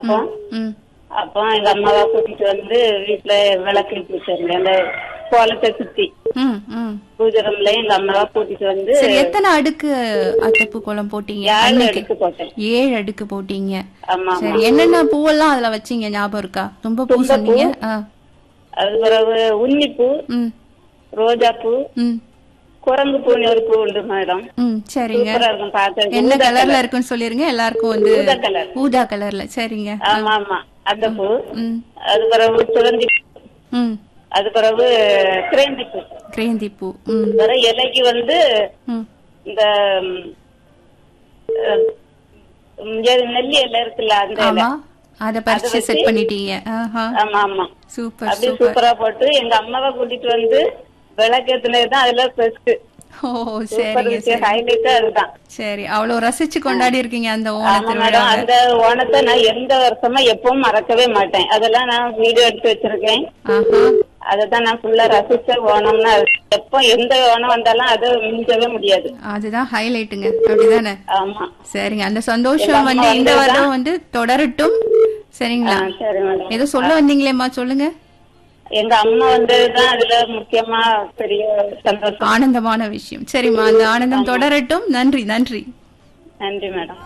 அப்போ ம் அப்போ எங்க அம்மாவை கூட்டிட்டு வந்து வீட்டுல விளக்கு வச்சிருங்க அந்த கோலத்தை சுத்தி ம் ம் பூஜை ரூம்ல எங்க அம்மாவை கூட்டிட்டு வந்து சரி எத்தனை அடுக்கு அத்தப்பூ கோலம் போட்டீங்க ஏழு அன்னைக்கு எடுத்து போட்டேன் ஏழு அடுக்கு போட்டீங்க ஆமா சரி என்னென்ன பூவெல்லாம் அதுல வச்சீங்க ஞாபகம் இருக்கா ரொம்ப பூ சொன்னீங்க ஆ அது பிறகு உன்னிப்பூ ம் ரோஜா பூ ம் குரங்கு பூன்னு ஒரு பூ உண்டு மேடம் ம் சரிங்க சூப்பரா இருக்கும் பார்க்க என்ன கலர்ல இருக்குன்னு சொல்லிருங்க எல்லாருக்கும் வந்து ஊதா கலர் ஊதா கலர்ல சரிங்க ஆமா ஆமா அந்த பூ ம் அது பிறகு சுகந்தி பூ. ம் அது பிறகு கிரேந்தி பூ கிரேந்தி பூ ம் பிறகு இலைக்கு வந்து ம் இந்த ம், அஹ், ம், எது நெல்லி இலை இருக்குல்ல அந்த இலை ஆமா அத பறிச்சு செட் பண்ணிட்டீங்க ஆஹா ஆமா ஆமா சூப்பர் அப்படியே சூப்பர் சூப்பரா போட்டு எங்க அம்மாவை கூட்டிட்டு வந்து விளக்கேத்துனதுதான் அதுல பெஸ்ட் ஓ சூப்பர் சரிங்க விஷயம் ஹைலைட்டா அதுதான் சரி அவ்வளவு ரசிச்சு கொண்டாடி இருக்கீங்க அந்த ஓண ஆமா திருவிழா மேடம் அந்த ஓணத்தை நான் எந்த வருஷமா எப்பவும் மறக்கவே மாட்டேன் அதெல்லாம் நான் வீடியோ எடுத்து வச்சிருக்கேன் ஆஹா அததான் நான் ஃபுல்லா ரசிச்ச ஓணம்னா அது. எப்போ எந்த ஓணம் வந்தாலும் அதை மிஞ்சவே முடியாது அதுதான் ஹைலைட்டுங்க அப்படிதானே ஆமா சரிங்க அந்த சந்தோஷம் வந்து இந்த வருடம் வந்து தொடரட்டும் சரிங்களா ஆ, சரி மேடம் ஏதோ சொல்ல வந்தீங்களேம்மா சொல்லுங்க எங்க அம்மா வந்ததுதான் அதுல முக்கியமா பெரிய சந்தோஷம் ஆனந்தமான விஷயம் சரிம்மா அந்த ஆனந்தம் தொடரட்டும் நன்றி நன்றி நன்றி மேடம்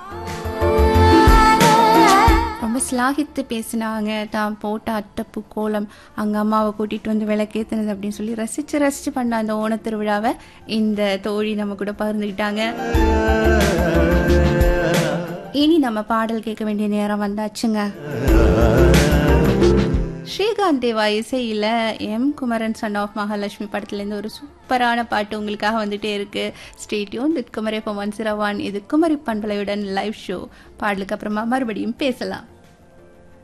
ரொம்ப சிலாகித்து பேசினாங்க தான் போட்ட அட்டப்பு கோலம் அங்க அம்மாவை கூட்டிட்டு வந்து விளக்கேத்துனது அப்படின்னு சொல்லி ரசிச்சு ரசிச்சு பண்ண அந்த ஓண திருவிழாவை இந்த தோழி நம்ம கூட பகிர்ந்துக்கிட்டாங்க இனி நம்ம பாடல் கேட்க வேண்டிய நேரம் வந்தாச்சுங்க ஸ்ரீகாந்த் தேவா இசையில் M Kumaran son of Mahalakshmi படத்துலேருந்து ஒரு சூப்பரான பாட்டு உங்களுக்காக வந்துட்டே இருக்கு ஸ்டேட்யூன் வித் குமரி இப்போ ஒன் ஜீரோ ஒன் இது குமரி பண்பலையுடன் லைவ் ஷோ பாடலுக்கு அப்புறமா மறுபடியும் பேசலாம்